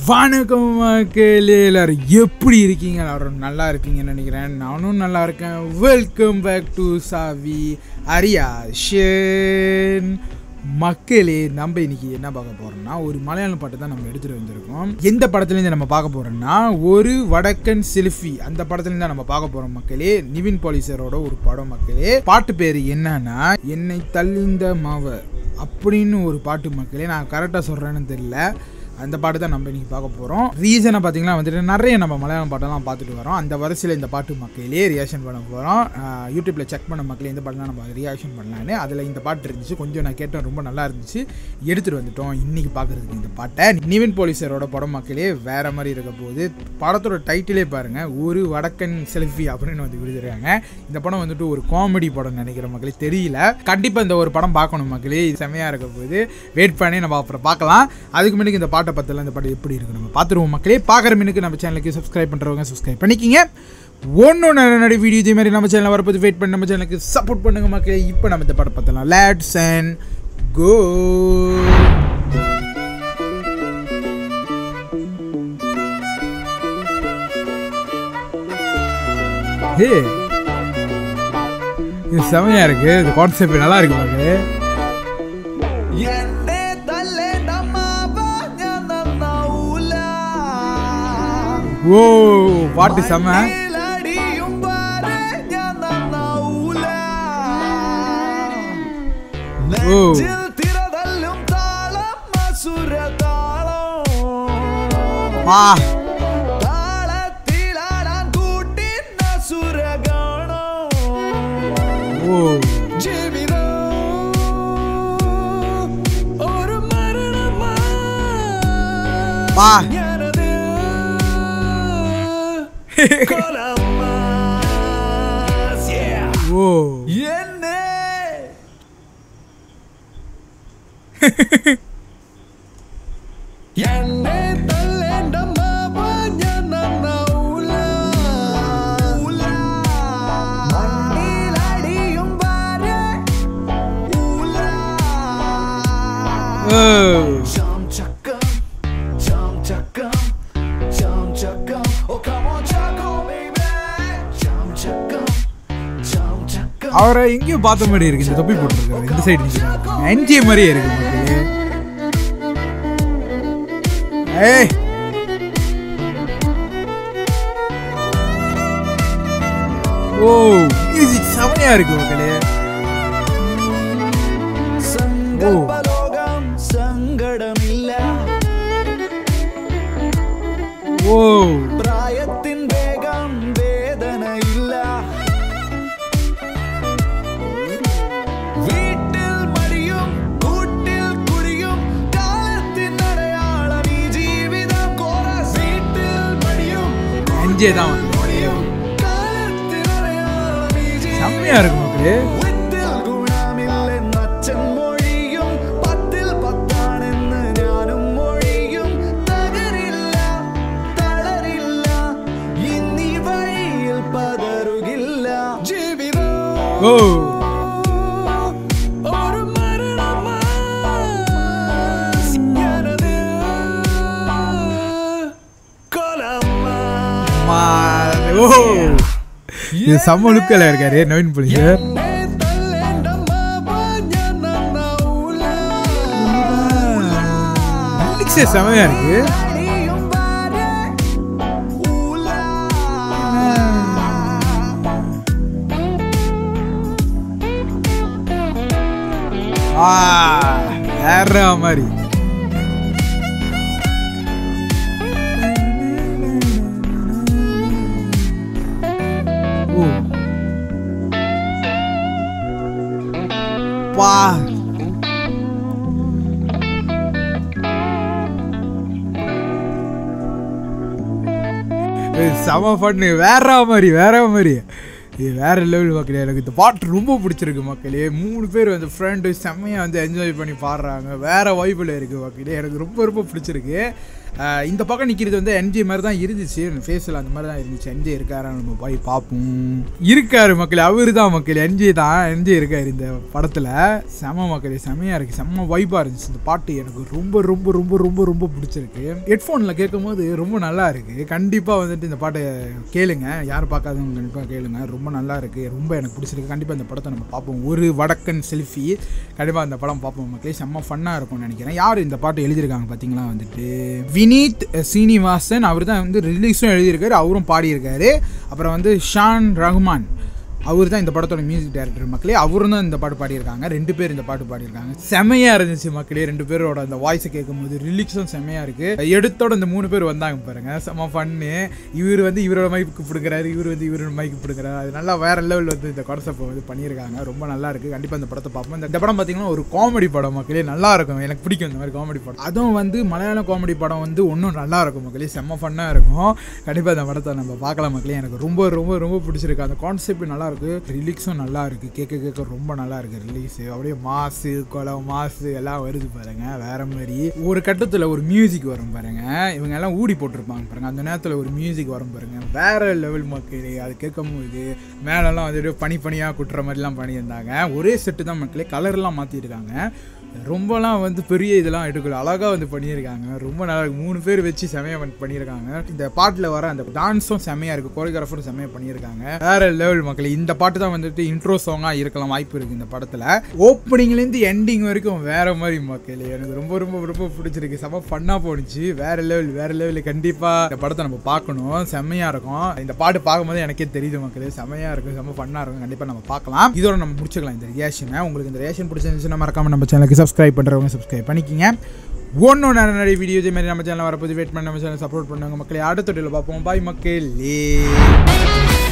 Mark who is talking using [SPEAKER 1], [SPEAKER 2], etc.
[SPEAKER 1] வணக்கம் மக்களே எல்லாரும் எப்படி இருக்கீங்க எல்லாரும் நல்லா இருக்கீங்கன்னு நினைக்கிறேன் நானும் நல்லா இருக்கேன் வெல்கம் பேக் டு சாவி அரியாஷன் மக்களே நம்ம இன்னைக்கு என்ன பார்க்க போறோம்னா ஒரு மலையாளம் பாட்டு தான் நம்ம எடுத்துட்டு வந்திருக்கோம் எந்த படத்துலேருந்து நம்ம பார்க்க போறோம்னா ஒரு வடக்கன் செல்ஃபி அந்த படத்துலேருந்து தான் நம்ம பார்க்க போறோம் மக்களே நிவின் பாலிசரோட ஒரு படம் மக்களே பாட்டு பேர் என்னன்னா என்னை தள்ளிந்த மாவ அப்படின்னு ஒரு பாட்டு மக்களே நான் கரெக்டாக சொல்கிறேன்னு தெரியல அந்த பாட்டு தான் நம்ம இன்னைக்கு பார்க்க போகிறோம் ரீசனை பார்த்தீங்கன்னா வந்துட்டு நிறைய நம்ம மலையாளம் பாட்டெல்லாம் பார்த்துட்டு வரோம் அந்த வரிசையில் இந்த பாட்டு மக்களே ரியாக்ஷன் பண்ண போகிறோம் யூடியூப்பில் செக் பண்ண மக்களே இந்த பாட்டுலாம் நம்ம ரியாக்ஷன் பண்ணலான்னு அதில் இந்த பாட்டு இருந்துச்சு கொஞ்சம் நான் கேட்டேன் ரொம்ப நல்லா இருந்துச்சு எடுத்துகிட்டு வந்துட்டோம் இன்னைக்கு பார்க்குறதுக்கு இந்த பாட்டை நிவின் போலீஸரோட படம் மக்களே வேற மாதிரி இருக்க போகுது படத்தோட டைட்டிலே பாருங்கள் ஒரு வடக்கன் செல்ஃபி அப்படின்னு வந்து விடுதுறாங்க இந்த படம் வந்துட்டு ஒரு காமெடி படம் நினைக்கிற மக்களே தெரியல கண்டிப்பாக இந்த ஒரு படம் பார்க்கணும் மக்களே இது செமையாக இருக்க போகுது வெயிட் பண்ணி நம்ம அப்புறம் பார்க்கலாம் அதுக்கு முன்னாடி இந்த பாட்டை பற்றிலாம் இந்த பாட்டு எப்படி இருக்கு நம்ம பார்த்துருவோம் மக்களே பார்க்குற மீனுக்கு நம்ம சேனலுக்கு சப்ஸ்கிரைப் பண்ணுறவங்க சப்ஸ்கிரைப் பண்ணிக்கிங்க ஒன்று நிறைய வீடியோ இதே மாதிரி நம்ம சேனல் வரப்போது வெயிட் பண்ணி நம்ம சேனலுக்கு சப்போர்ட் பண்ணுங்க மக்களே இப்போ நம்ம இந்த படம் பார்த்தலாம் லேட்ஸ் அண்ட் கோ ஹே இது செமையா இருக்கு இந்த கான்செப்ட் நல்லா இருக்கு பாருங்க
[SPEAKER 2] എന്നെ തല്ലേണ്ടമ്മാവ ഞാൻ നന്നാവൂല.
[SPEAKER 1] ஓ பாட்டு செம
[SPEAKER 2] മണ്ണിലടിയും പാരെ ഞാൻ നന്നാവൂല.
[SPEAKER 1] ഓ.
[SPEAKER 2] നെഞ്ചിൽ തിരതല്ലും താളം അസുരതാളം.
[SPEAKER 1] வா
[SPEAKER 2] താളത്തിലാടാൻ കൂട്ടിൻ അസുരഗാനം.
[SPEAKER 1] ஓ
[SPEAKER 2] ജീവിതം ഒരു മരണമാ
[SPEAKER 1] வா
[SPEAKER 2] ഞാനത് കൊലമാസ്. Yeah.
[SPEAKER 1] ஓ
[SPEAKER 2] എന്നെ എന്നെ തല്ലേണ്ട മാവ ഞാൻ നന്നാവൂല. മണ്ണിലടിയും പാരെ ഊല.
[SPEAKER 1] ஓ
[SPEAKER 2] Chum chakam, chum chakam, chum chakam. Oh come on, chakam, baby. Chum chakam, chum chakam.
[SPEAKER 1] அவரை எங்கேயும் பார்த்த மாதிரி இருக்கு இந்த தொப்பி போட்டுருக்காரு இந்த சைடு நிற்கிறாங்க என்ஜிஏ மாதிரியே இருக்கு மக்களே ஏய் ஓ மியூசிக் செமையா இருக்கு மக்களே
[SPEAKER 2] സങ്കല്പലോകം സങ്കടമില്ല
[SPEAKER 1] ஓ
[SPEAKER 2] പ്രായത്തിൻ വേഗം വേദനയില്ല വീട്ടിൽ മടിയും കൂട്ടിൽ കുടിയും കാലത്തിൻ അടയാളം ഈ ജീവിതം കോറസ് വീട്ടിൽ മടിയും
[SPEAKER 1] என்ஜிஏ தான் மக்களே
[SPEAKER 2] കുടിയും കാലത്തിൻ അടയാളം ഈ ജീവിതം
[SPEAKER 1] செம்மையா இருக்கு மக்களே
[SPEAKER 2] വിത്തിൽ ഗുണമില്ലെന്നച്ഛൻ മൊഴിയും പത്തിൽ പത്താണെന്ന് ഞാനും മൊഴിയും തകരില്ല തളരില്ല ഇന്നീ വഴിയിൽ പതറുകില്ല ജീവിതം
[SPEAKER 1] ஓ
[SPEAKER 2] ഒരു മരണമാ ഞാനത് കൊലമാ
[SPEAKER 1] மா ஓ இது செம்ம லுக்கில் இருக்காரு நவீன் புலிசர்
[SPEAKER 2] എന്നെ തല്ലേണ്ട മാവ ഞാൻ നന്നാവൂല.
[SPEAKER 1] மிக்ஸே செமையா இருக்கு
[SPEAKER 2] അടിയും പാരെ ഊല.
[SPEAKER 1] ஆ வேற மாதிரி ஓ பா ஏய், செம பண்ணு வேற மாதிரி வேற மாதிரி இது வேற லெவல் மக்களே எனக்கு இந்த பாட்டு ரொம்ப பிடிச்சிருக்கு மக்களே மூணு பேர் வந்து ஃப்ரெண்டு செம்மையாக வந்து என்ஜாய் பண்ணி பாடுறாங்க வேற வைப்பில் இருக்குது மக்களே எனக்கு ரொம்ப ரொம்ப பிடிச்சிருக்கு அஹ் இந்த பக்கம் நிற்கிறது வந்து என்ஜே மாதிரி தான் இருந்துச்சு ஃபேஸில் அந்த மாதிரி தான் இருந்துச்சு என்ஜே இருக்காரா நம்ம போய் பார்ப்போம் இருக்காரு மக்களே அவரு தான் மக்கள் என்ஜே தான் என்ஜே இருக்காரு இந்த படத்தில் செம மக்களே செமையாக இருக்குது செம்ம வைப்பாக இருந்துச்சு இந்த பாட்டு எனக்கு ரொம்ப ரொம்ப ரொம்ப ரொம்ப ரொம்ப பிடிச்சிருக்கு ஹெட்ஃபோனில் கேட்கும் போது ரொம்ப நல்லா இருக்குது கண்டிப்பாக வந்துட்டு இந்த பாட்டை கேளுங்க யார் பார்க்காதவங்க கண்டிப்பாக கேளுங்க ரொம்ப நல்லா இருக்குது ரொம்ப எனக்கு பிடிச்சிருக்கு கண்டிப்பாக இந்த படத்தை நம்ம பார்ப்போம் ஒரு வடக்கன் செல்ஃபி கண்டிப்பாக அந்த படம் பார்ப்போம் மக்களே செம்ம ஃபன்னாக இருக்கும்னு நினைக்கிறேன் யார் இந்த பாட்டு எழுதியிருக்காங்க பார்த்தீங்களா வந்துட்டு வினீத் சீனிவாசன் அவர் தான் வந்து ரிலீஸும் எழுதியிருக்காரு அவரும் பாடியிருக்காரு அப்புறம் வந்து ஷான் ரஹ்மான் அவர் தான் இந்த படத்தோட மியூசிக் டைரக்டர் மக்களே அவரும் தான் இந்த பாட்டு பாடியிருக்காங்க ரெண்டு பேர் இந்த பாட்டு பாடியிருக்காங்க செமையா இருந்துச்சு மக்களே ரெண்டு பேரோட அந்த வாய்ஸை கேட்கும்போது ரிலிக்ஸும் செமையா இருக்கு எடுத்தோட இந்த மூணு பேர் வந்தாங்க பாருங்க செம ஃபன்னு இவர் வந்து இவரோட மைக்கு பிடுக்கிறாரு இவர் வந்து இவரோட மைக்கு பிடுக்கிறாரு அது நல்லா வேற லெவல் வந்து இந்த கான்செப்ட் வந்து பண்ணியிருக்காங்க ரொம்ப நல்லா இருக்கு கண்டிப்பாக இந்த படத்தை பார்ப்போம் இந்த படம் பார்த்தீங்கன்னா ஒரு காமெடி படம் மக்களே நல்லா இருக்கும் எனக்கு பிடிக்கும் இந்த மாதிரி காமெடி படம் அதுவும் வந்து மலையாள காமெடி படம் வந்து ஒன்றும் நல்லா இருக்கும் மக்களே செம்ம ஃபன்னாக இருக்கும் கண்டிப்பாக இந்த படத்தை நம்ம பார்க்கலாம் மக்களே எனக்கு ரொம்ப ரொம்ப ரொம்ப பிடிச்சிருக்கு அந்த கான்செப்ட் நல்லா இருக்கு ரிலீக்ஸும் நல்லா இருக்கு கேட்க கேட்க ரொம்ப நல்லா இருக்கு ரிலீஸ் அப்படியே மாசு கொலை மாசு எல்லாம் வருது பாருங்க வேற மாதிரி ஒரு கட்டத்தில் ஒரு மியூசிக் வரும் பாருங்க இவங்க எல்லாம் ஊடி போட்டிருப்பாங்க பாருங்க அந்த நேரத்தில் ஒரு மியூசிக் வரும் பாருங்க வேற லெவல் மக்களே அது கேட்கும் போது மேலெல்லாம் வந்துட்டு பனி பனியாக குட்டுற மாதிரிலாம் பண்ணியிருந்தாங்க ஒரே செட்டு தான் மக்களே கலர்லாம் மாற்றிருக்காங்க ரொம்பலாம் வந்து பெரிய இதெல்லாம் எடுக்கல அழகாக வந்து பண்ணியிருக்காங்க ரொம்ப நல்லா இருக்கு மூணு பேர் வச்சு செமையாக பண்ணி- பண்ணியிருக்காங்க இந்த பாட்டில் வர அந்த டான்ஸும் செமையாக இருக்குது கோரியோகிராஃபரும் செமையாக பண்ணியிருக்காங்க வேற லெவல் மக்கள் இந்த பாட்டு தான் வந்துட்டு இன்ட்ரோ சாங்காக இருக்கலாம் வாய்ப்பு இருக்குது இந்த படத்தில் ஓப்பனிங்லேருந்து எண்டிங் வரைக்கும் வேற மாதிரி மக்கள் எனக்கு ரொம்ப ரொம்ப ரொம்ப பிடிச்சிருக்கு செம ஃபன்னாக போணுச்சு வேற லெவல் வேற லெவலில் கண்டிப்பாக இந்த படத்தை நம்ம பார்க்கணும் செம்மையாக இருக்கும் இந்த பாட்டு பார்க்கும்போது எனக்கே தெரியுது மக்களே செம்மையாக இருக்கும் செம்ம ஃபன்னாக இருக்கும் கண்டிப்பாக நம்ம பார்க்கலாம் இதோட நம்ம முடிச்சுக்கலாம் இந்த ரியாக்ஷனை உங்களுக்கு இந்த ரியாக்ஷன் பிடிச்சிருந்துச்சுன்னா மறக்காம நம்ம சேனலுக்கு சப்ஸ்கிரைப் பண்ணுறவங்க சப்ஸ்கிரைப் பண்ணிக்கிங்க ஒன்றும் நிறைய வீடியோ இதே மாதிரி நம்ம சேனல் வரப்போது வெயிட் பண்ண நம்ம சேனல் சப்போர்ட் பண்ணுவாங்க மக்களே அடுத்த வீடியோவில் பார்ப்போம் பாய் மக்களே